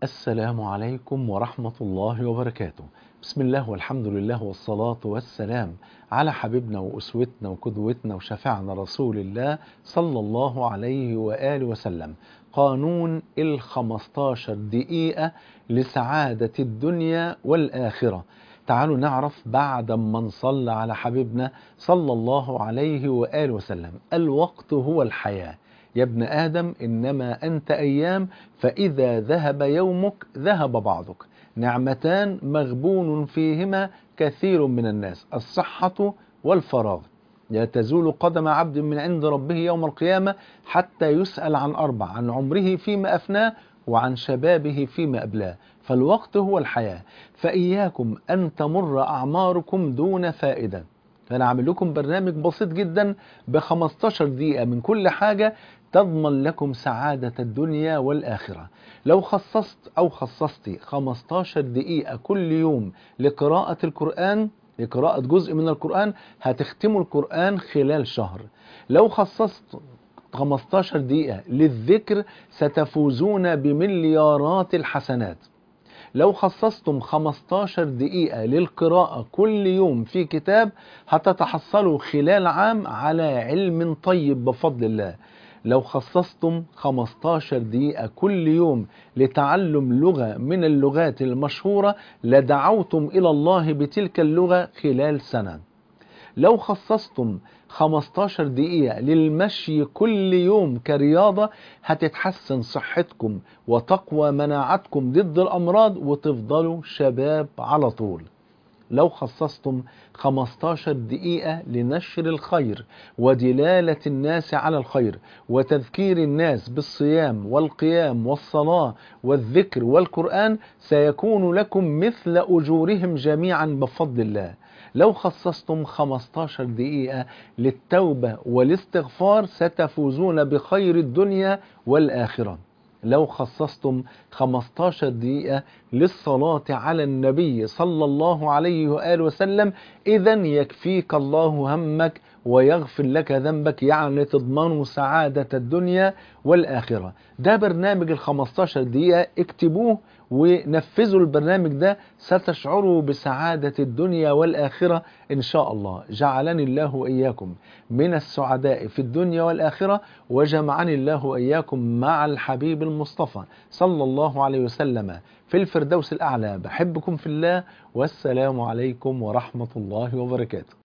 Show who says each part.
Speaker 1: السلام عليكم ورحمة الله وبركاته بسم الله والحمد لله والصلاة والسلام على حبيبنا وأسوتنا وقدوتنا وشفعنا رسول الله صلى الله عليه وآله وسلم قانون الخمستاشر دقيقة لسعادة الدنيا والآخرة تعالوا نعرف بعد ما نصلى على حبيبنا صلى الله عليه وآله وسلم الوقت هو الحياة يا ابن آدم إنما أنت أيام فإذا ذهب يومك ذهب بعضك نعمتان مغبون فيهما كثير من الناس الصحة والفراغ لا تزول قدم عبد من عند ربه يوم القيامة حتى يسأل عن أربع عن عمره فيما أفناه وعن شبابه فيما أبلاه فالوقت هو الحياة فإياكم أن تمر أعماركم دون فائدة فأنا عامل لكم برنامج بسيط جدا ب 15 دقيقة من كل حاجة تضمن لكم سعادة الدنيا والآخرة لو خصصت أو خصصتي 15 دقيقة كل يوم لقراءة القرآن لقراءة جزء من القرآن هتختموا القرآن خلال شهر لو خصصت 15 دقيقة للذكر ستفوزون بمليارات الحسنات لو خصصتم 15 دقيقة للقراءة كل يوم في كتاب هتتحصلوا خلال عام على علم طيب بفضل الله لو خصصتم 15 دقيقة كل يوم لتعلم لغة من اللغات المشهورة لدعوتم إلى الله بتلك اللغة خلال سنة لو خصصتم 15 دقيقة للمشي كل يوم كرياضة هتتحسن صحتكم وتقوى مناعتكم ضد الأمراض وتفضلوا شباب على طول لو خصصتم 15 دقيقة لنشر الخير ودلالة الناس على الخير وتذكير الناس بالصيام والقيام والصلاة والذكر والقرآن سيكون لكم مثل أجورهم جميعا بفضل الله لو خصصتم 15 دقيقة للتوبة والاستغفار ستفوزون بخير الدنيا والآخرة لو خصصتم 15 دقيقة للصلاة على النبي صلى الله عليه وآله وسلم إذا يكفيك الله همك ويغفر لك ذنبك يعني تضمن سعادة الدنيا والآخرة ده برنامج ال 15 دقيقة اكتبوه ونفذوا البرنامج ده ستشعروا بسعادة الدنيا والآخرة إن شاء الله جعلني الله وإياكم من السعداء في الدنيا والآخرة وجمعني الله وإياكم مع الحبيب المصطفى صلى الله عليه وسلم في الفردوس الأعلى بحبكم في الله والسلام عليكم ورحمة الله وبركاته